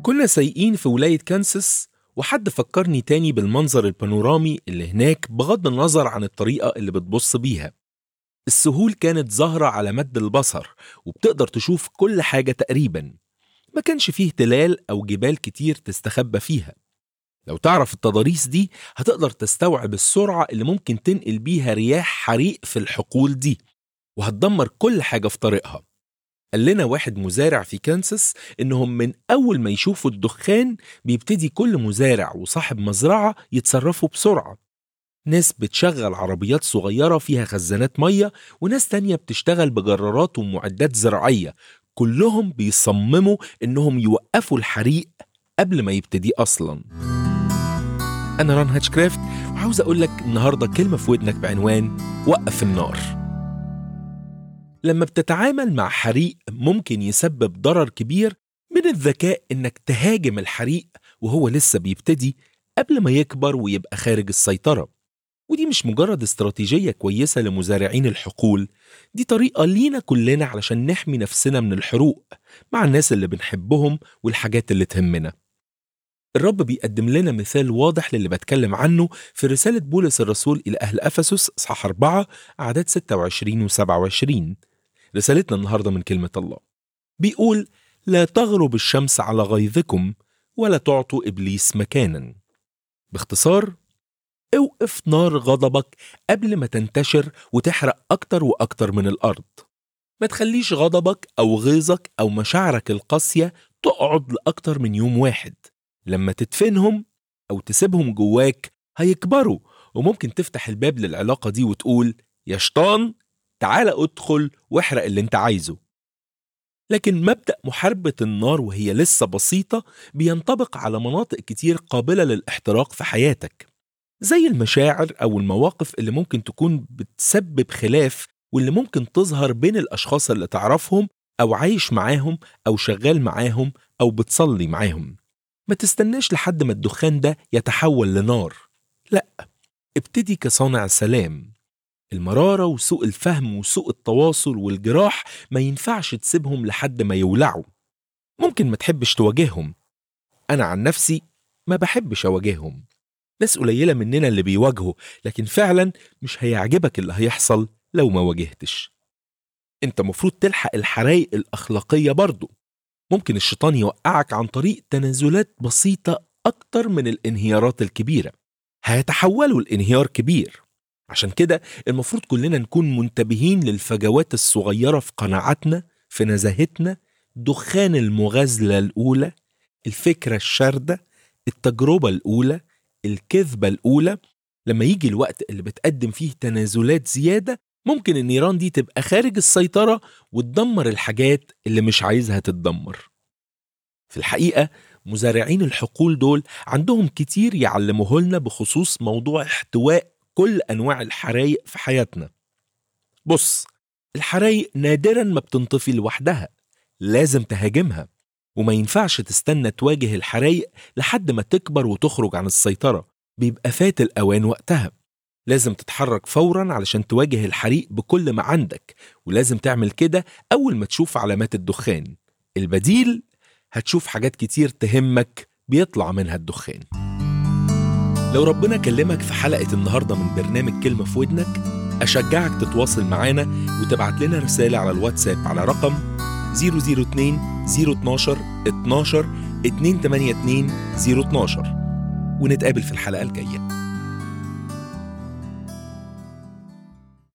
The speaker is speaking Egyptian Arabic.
كنا سايقين في ولاية كانساس وحد فكرني تاني بالمنظر البانورامي اللي هناك بغض النظر عن الطريقة اللي بتبص بيها السهول كانت ظاهرة على مد البصر وبتقدر تشوف كل حاجة تقريبا ما كانش فيه تلال أو جبال كتير تستخبى فيها لو تعرف التضاريس دي هتقدر تستوعب السرعة اللي ممكن تنقل بيها رياح حريق في الحقول دي وهتدمر كل حاجة في طريقها قال لنا واحد مزارع في كانساس إنهم من أول ما يشوفوا الدخان بيبتدي كل مزارع وصاحب مزرعة يتصرفوا بسرعة ناس بتشغل عربيات صغيرة فيها خزانات مية وناس تانية بتشتغل بجرارات ومعدات زراعية كلهم بيصمموا إنهم يوقفوا الحريق قبل ما يبتدي أصلا أنا ران هاتشكرافت وعاوز أقول لك النهاردة كلمة في ودنك بعنوان وقف النار لما بتتعامل مع حريق ممكن يسبب ضرر كبير من الذكاء إنك تهاجم الحريق وهو لسه بيبتدي قبل ما يكبر ويبقى خارج السيطرة ودي مش مجرد استراتيجية كويسة لمزارعين الحقول دي طريقة لينا كلنا علشان نحمي نفسنا من الحروق مع الناس اللي بنحبهم والحاجات اللي تهمنا الرب بيقدم لنا مثال واضح للي بتكلم عنه في رسالة بولس الرسول إلى أهل أفسس إصحاح 4 أعداد 26 و 27 رسالتنا النهاردة من كلمة الله بيقول لا تغرب الشمس على غيظكم ولا تعطوا إبليس مكانا باختصار اوقف نار غضبك قبل ما تنتشر وتحرق أكتر وأكتر من الأرض ما تخليش غضبك أو غيظك أو مشاعرك القاسية تقعد لأكتر من يوم واحد لما تدفنهم أو تسيبهم جواك هيكبروا وممكن تفتح الباب للعلاقة دي وتقول يا شيطان تعال ادخل واحرق اللي انت عايزه لكن مبدأ محاربة النار وهي لسه بسيطة بينطبق على مناطق كتير قابلة للاحتراق في حياتك زي المشاعر أو المواقف اللي ممكن تكون بتسبب خلاف واللي ممكن تظهر بين الأشخاص اللي تعرفهم أو عايش معاهم أو شغال معاهم أو بتصلي معاهم ما تستناش لحد ما الدخان ده يتحول لنار لا ابتدي كصانع سلام المرارة وسوء الفهم وسوء التواصل والجراح ما ينفعش تسيبهم لحد ما يولعوا ممكن ما تحبش تواجههم أنا عن نفسي ما بحبش أواجههم ناس قليلة مننا اللي بيواجهوا لكن فعلا مش هيعجبك اللي هيحصل لو ما واجهتش انت مفروض تلحق الحرايق الأخلاقية برضو ممكن الشيطان يوقعك عن طريق تنازلات بسيطة أكتر من الانهيارات الكبيرة هيتحولوا لانهيار كبير عشان كده المفروض كلنا نكون منتبهين للفجوات الصغيرة في قناعاتنا في نزاهتنا دخان المغازلة الأولى الفكرة الشاردة التجربة الأولى الكذبة الأولى لما يجي الوقت اللي بتقدم فيه تنازلات زيادة ممكن النيران دي تبقى خارج السيطرة وتدمر الحاجات اللي مش عايزها تتدمر في الحقيقة مزارعين الحقول دول عندهم كتير يعلموه لنا بخصوص موضوع احتواء كل أنواع الحرايق في حياتنا بص الحرايق نادرا ما بتنطفي لوحدها لازم تهاجمها وما ينفعش تستنى تواجه الحرايق لحد ما تكبر وتخرج عن السيطرة بيبقى فات الأوان وقتها لازم تتحرك فورا علشان تواجه الحريق بكل ما عندك ولازم تعمل كده أول ما تشوف علامات الدخان البديل هتشوف حاجات كتير تهمك بيطلع منها الدخان لو ربنا كلمك في حلقة النهاردة من برنامج كلمة في ودنك أشجعك تتواصل معانا وتبعت لنا رسالة على الواتساب على رقم 002 012 12 282 012 ونتقابل في الحلقة الجاية